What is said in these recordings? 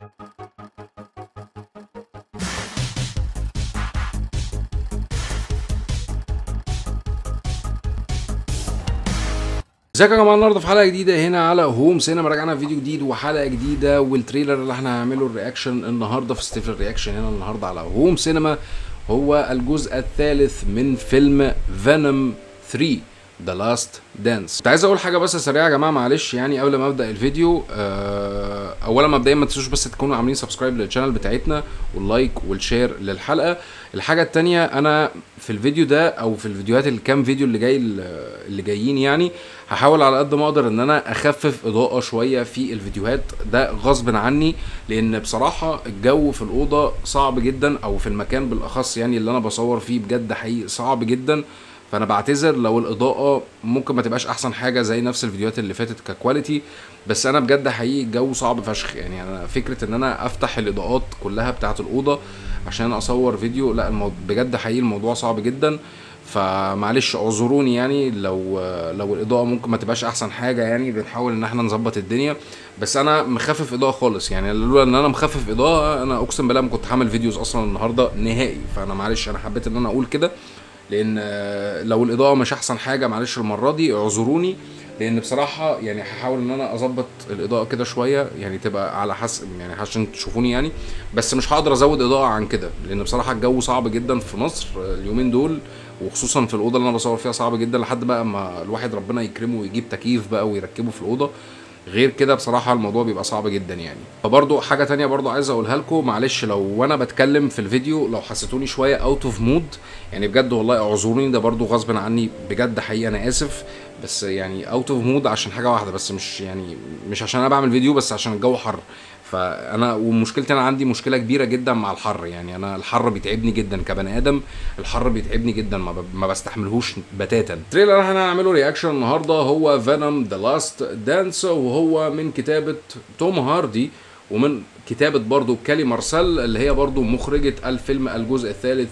ازيكم يا جماعه النهارده في حلقه جديده هنا على هوم سينما رجعنا فيديو جديد وحلقه جديده والتريلر اللي احنا هنعمله الرياكشن النهارده في ستيف الرياكشن هنا النهارده على هوم سينما هو الجزء الثالث من فيلم فينوم 3 ذا لاست دانس كنت عايز اقول حاجه بس سريعه يا جماعه معلش يعني قبل ما ابدا الفيديو آه، اولا مبدئيا ما تنسوش بس تكونوا عاملين سبسكرايب للشانل بتاعتنا واللايك والشير للحلقه الحاجه التانية انا في الفيديو ده او في الفيديوهات الكام فيديو اللي جاي اللي جايين يعني هحاول على قد ما اقدر ان انا اخفف اضاءه شويه في الفيديوهات ده غصب عني لان بصراحه الجو في الاوضه صعب جدا او في المكان بالاخص يعني اللي انا بصور فيه بجد حقيقي صعب جدا فانا بعتذر لو الاضاءه ممكن ما تبقاش احسن حاجه زي نفس الفيديوهات اللي فاتت ككواليتي بس انا بجد حقيقي الجو صعب فشخ يعني انا فكره ان انا افتح الاضاءات كلها بتاعه الاوضه عشان اصور فيديو لا المو... بجد حقيقي الموضوع صعب جدا فمعلش اعذروني يعني لو لو الاضاءه ممكن ما تبقاش احسن حاجه يعني بنحاول ان احنا نظبط الدنيا بس انا مخفف اضاءه خالص يعني لولا ان انا مخفف اضاءه انا اقسم بالله ما كنت هعمل فيديوز اصلا النهارده نهائي فانا معلش انا حبيت ان انا اقول كده لان لو الاضاءه مش احسن حاجه معلش المره دي اعذروني لان بصراحه يعني هحاول ان انا اظبط الاضاءه كده شويه يعني تبقى على حسب يعني عشان تشوفوني يعني بس مش هقدر ازود اضاءه عن كده لان بصراحه الجو صعب جدا في مصر اليومين دول وخصوصا في الاوضه اللي انا بصور فيها صعب جدا لحد بقى ما الواحد ربنا يكرمه ويجيب تكييف بقى ويركبه في الاوضه غير كده بصراحه الموضوع بيبقى صعب جدا يعني فبرضو حاجه تانية برضو عايز اقولها لكم معلش لو وانا بتكلم في الفيديو لو حسيتوني شويه اوت اوف مود يعني بجد والله اعذروني ده برضو غصب عني بجد حقيقه انا اسف بس يعني اوت اوف مود عشان حاجه واحده بس مش يعني مش عشان انا بعمل فيديو بس عشان الجو حر فانا ومشكلتي انا عندي مشكله كبيره جدا مع الحر يعني انا الحر بيتعبني جدا كبني ادم الحر بيتعبني جدا ما, ب... ما بستحملهوش بتاتا التريلر اللي احنا هنعمله رياكشن النهارده هو فينوم ذا لاست دانس وهو من كتابه توم هاردي ومن كتابه برضو كالي مارسيل اللي هي برضو مخرجه الفيلم الجزء الثالث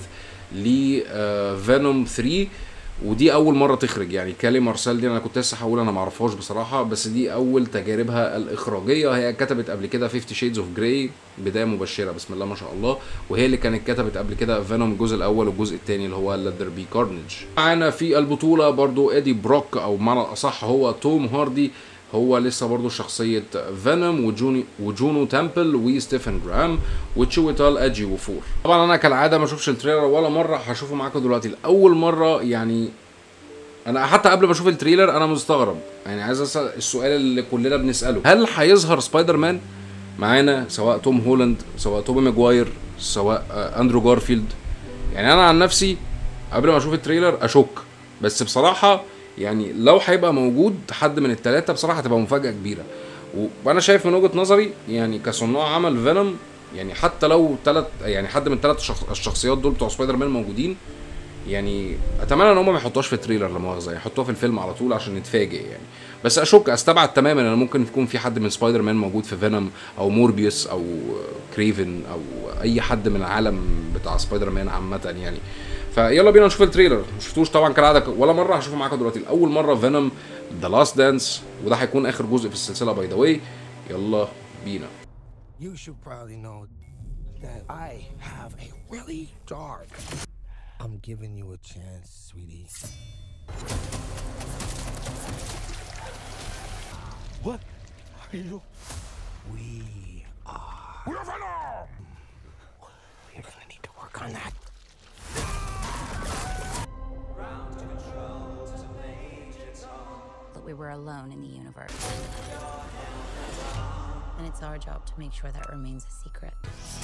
لفينوم 3 ودي اول مره تخرج يعني كالي مارسيل دي انا كنت لسه هقول انا ما اعرفهاش بصراحه بس دي اول تجاربها الاخراجيه هي كتبت قبل كده 50 شيدز اوف جراي بدايه مبشره بسم الله ما شاء الله وهي اللي كانت كتبت قبل كده فينوم الجزء الاول والجزء الثاني اللي هو ليدر بي كارنج معانا في البطوله برضو ادي بروك او بمعنى الاصح هو توم هاردي هو لسه برضه شخصية فينوم وجوني وجونو تامبل وستيفن جرام وتشويتال اجي وفور طبعا انا كالعاده ما اشوفش التريلر ولا مره هشوفه معاكم دلوقتي لاول مره يعني انا حتى قبل ما اشوف التريلر انا مستغرب يعني عايز اسال السؤال اللي كلنا بنساله هل هيظهر سبايدر مان معانا سواء توم هولاند سواء توبي ماجواير سواء اندرو جارفيلد يعني انا عن نفسي قبل ما اشوف التريلر اشك بس بصراحه يعني لو هيبقى موجود حد من الثلاثه بصراحه هتبقى مفاجاه كبيره وانا شايف من وجهه نظري يعني كصناع عمل فينوم يعني حتى لو ثلاث يعني حد من الثلاث شخص الشخصيات دول بتوع سبايدر مان موجودين يعني اتمنى ان هم ما يحطوهاش في التريلر لا مؤاخذه يحطوها في الفيلم على طول عشان نتفاجئ يعني بس اشك استبعد تماما ان ممكن يكون في حد من سبايدر مان موجود في فينوم او موربيوس او كريفن او اي حد من العالم بتاع سبايدر مان عامه يعني فيلا بينا نشوف التريلر ما شفتوش طبعا كالعاده ولا مره هشوفه معاكم دلوقتي لاول مره فينوم ذا لاست دانس وده هيكون اخر جزء في السلسله باي ذا واي يلا بينا You should probably know that I have a really dark. I'm giving you a chance, sweetie. What are you? We are. We're Venom! We're gonna need to work on that. that we were alone in the universe. And it's our job to make sure that remains a secret.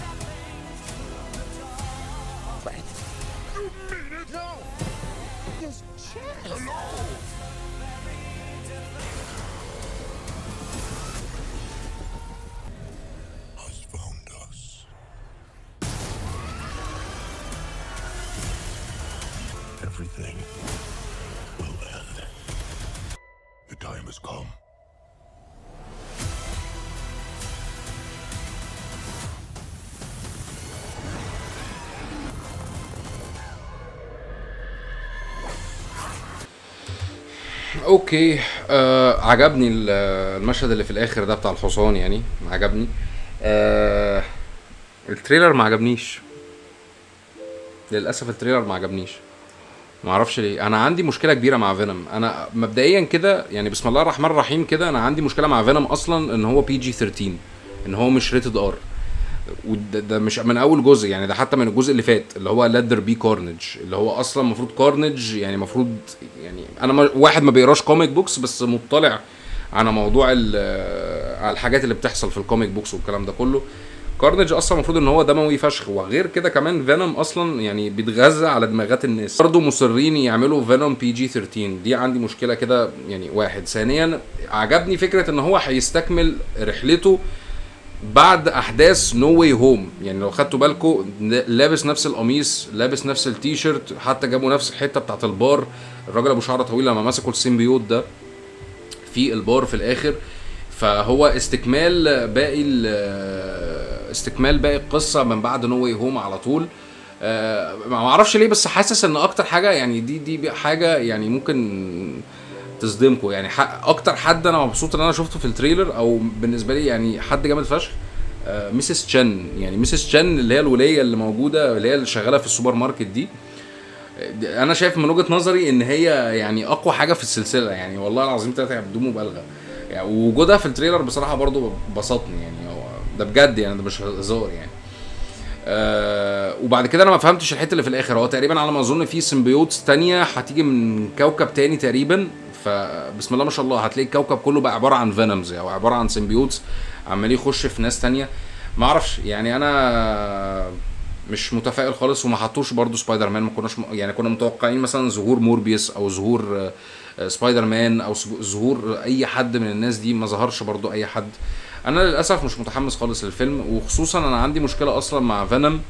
Fred. You mean it? No! Just chance. has found us. Everything will end. The time has come. اوكي آه عجبني ال- المشهد اللي في الاخر ده بتاع الحصان يعني عجبني آه التريلر ما عجبنيش للاسف التريلر ما عجبنيش ما اعرفش ليه انا عندي مشكله كبيره مع فينوم انا مبدئيا كده يعني بسم الله الرحمن الرحيم كده انا عندي مشكله مع فينوم اصلا ان هو بي جي 13 ان هو مش ريتد ار وده ده مش من اول جزء يعني ده حتى من الجزء اللي فات اللي هو ليدر بي كارنج اللي هو اصلا المفروض كارنج يعني المفروض يعني انا ما واحد ما بيقراش كوميك بوكس بس مطلع على موضوع ال- على الحاجات اللي بتحصل في الكوميك بوكس والكلام ده كله كارنج اصلا المفروض ان هو دموي فشخ وغير كده كمان فينوم اصلا يعني بيتغذى على دماغات الناس برضه مصرين يعملوا فينوم بي جي 13 دي عندي مشكله كده يعني واحد ثانيا عجبني فكره ان هو هيستكمل رحلته بعد احداث نو واي هوم يعني لو خدتوا بالكم لابس نفس القميص لابس نفس التيشيرت حتى جابوا نفس الحته بتاعت البار الراجل ابو شعر طويل لما مسكوا السيمبيوت ده في البار في الاخر فهو استكمال باقي ال- استكمال باقي القصه من بعد نو واي هوم على طول آه، ما اعرفش ليه بس حاسس ان اكتر حاجه يعني دي دي حاجه يعني ممكن تصدمكم يعني ح- اكتر حد انا مبسوط ان انا شفته في التريلر او بالنسبه لي يعني حد جامد فشخ آه، ميسيس تشن يعني ميسيس تشن اللي هي الوليه اللي موجوده اللي هي اللي شغاله في السوبر ماركت دي آه، انا شايف من وجهه نظري ان هي يعني اقوى حاجه في السلسله يعني والله العظيم ثلاثه بدون مبالغه يعني وجودها في التريلر بصراحه برضو بسطني يعني هو ده بجد يعني ده مش هزار يعني آه وبعد كده انا ما فهمتش الحته اللي في الاخر هو تقريبا على ما اظن في سيمبيوتس تانية هتيجي من كوكب تاني تقريبا فبسم الله ما شاء الله هتلاقي الكوكب كله بقى عباره عن فينومز او عباره عن سيمبيوتس عمال يخش في ناس تانية ما اعرفش يعني انا مش متفائل خالص وما حطوش برضو سبايدر مان ما كناش م... يعني كنا متوقعين مثلا ظهور موربيوس او ظهور آه، آه، سبايدر مان او سب- ظهور اي حد من الناس دي ما ظهرش برضو اي حد انا للاسف مش متحمس خالص للفيلم وخصوصا انا عندي مشكله اصلا مع فينوم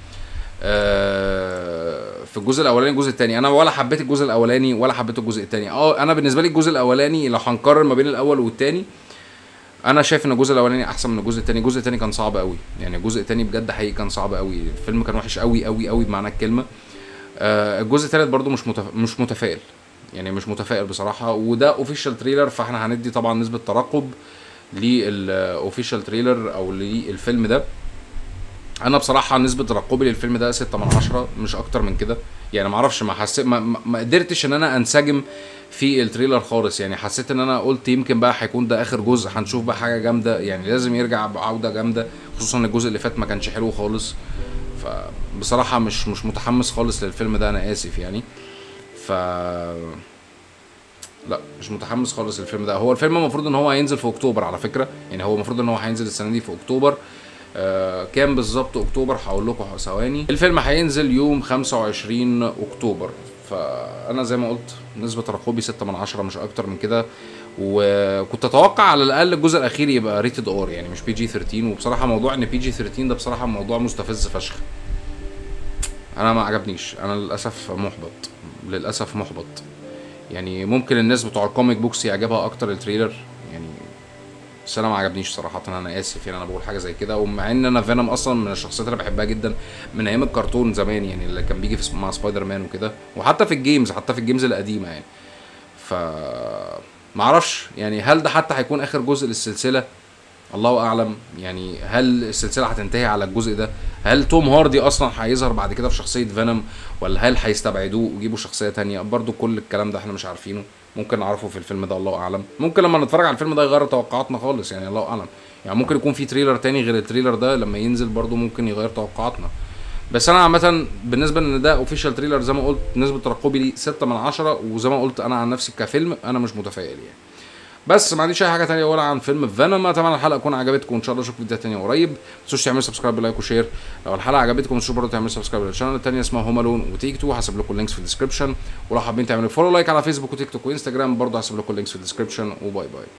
آه، في الجزء الاولاني الجزء الثاني انا ولا حبيت الجزء الاولاني ولا حبيت الجزء الثاني اه انا بالنسبه لي الجزء الاولاني لو هنقارن ما بين الاول والثاني انا شايف ان الجزء الاولاني احسن من الجزء الثاني الجزء الثاني كان صعب قوي يعني الجزء الثاني بجد حقيقي كان صعب قوي الفيلم كان وحش قوي قوي قوي بمعنى الكلمه آه الجزء الثالث برضو مش متف... مش متفائل يعني مش متفائل بصراحه وده اوفيشال تريلر فاحنا هندي طبعا نسبه ترقب للاوفيشال تريلر او للفيلم ده انا بصراحه نسبه ترقبي للفيلم ده 6 من 10 مش اكتر من كده يعني ما اعرفش ما حسيت ما, ما- ما قدرتش ان انا انسجم في التريلر خالص يعني حسيت ان انا قلت يمكن بقى هيكون ده اخر جزء هنشوف بقى حاجه جامده يعني لازم يرجع بعوده جامده خصوصا ان الجزء اللي فات ما كانش حلو خالص فبصراحه مش مش متحمس خالص للفيلم ده انا اسف يعني ف لا مش متحمس خالص للفيلم ده هو الفيلم المفروض ان هو هينزل في اكتوبر على فكره يعني هو المفروض ان هو هينزل السنه دي في اكتوبر آه كام بالظبط اكتوبر هقول لكم ثواني الفيلم هينزل يوم 25 اكتوبر فانا زي ما قلت نسبه ترقبي 6 من 10 مش اكتر من كده وكنت اتوقع على الاقل الجزء الاخير يبقى ريتد ار يعني مش بي جي 13 وبصراحه موضوع ان بي جي 13 ده بصراحه موضوع مستفز فشخ انا ما عجبنيش انا للاسف محبط للاسف محبط يعني ممكن الناس بتوع الكوميك بوكس يعجبها اكتر التريلر يعني بس انا ما عجبنيش صراحه انا اسف يعني انا بقول حاجه زي كده ومع ان انا فينوم اصلا من الشخصيات اللي بحبها جدا من ايام الكرتون زمان يعني اللي كان بيجي في مع سبايدر مان وكده وحتى في الجيمز حتى في الجيمز القديمه يعني ف ما اعرفش يعني هل ده حتى هيكون اخر جزء للسلسله الله اعلم يعني هل السلسله هتنتهي على الجزء ده هل توم هاردي اصلا هيظهر بعد كده في شخصيه فينوم ولا هل هيستبعدوه ويجيبوا شخصيه تانية برضو كل الكلام ده احنا مش عارفينه ممكن نعرفه في الفيلم ده الله اعلم ممكن لما نتفرج على الفيلم ده يغير توقعاتنا خالص يعني الله اعلم يعني ممكن يكون في تريلر تاني غير التريلر ده لما ينزل برضو ممكن يغير توقعاتنا بس انا عامه بالنسبه ان ده اوفيشال تريلر زي ما قلت نسبه ترقبي ليه 6 من 10 وزي ما قلت انا عن نفسي كفيلم انا مش متفائل يعني بس ما عنديش اي حاجه تانية ولا عن فيلم فينوم اتمنى الحلقه تكون عجبتكم وان شاء الله اشوفكم فيديو تاني قريب ما تنسوش تعملوا سبسكرايب لايك وشير لو الحلقه عجبتكم ما تنسوش برضه تعملوا سبسكرايب للشانل التانية اسمها هوم الون وتيك تو هسيب لكم اللينكس في الديسكربشن ولو حابين تعملوا فولو لايك على فيسبوك وتيك توك وانستجرام برضه هسيب لكم اللينكس في الديسكربشن وباي باي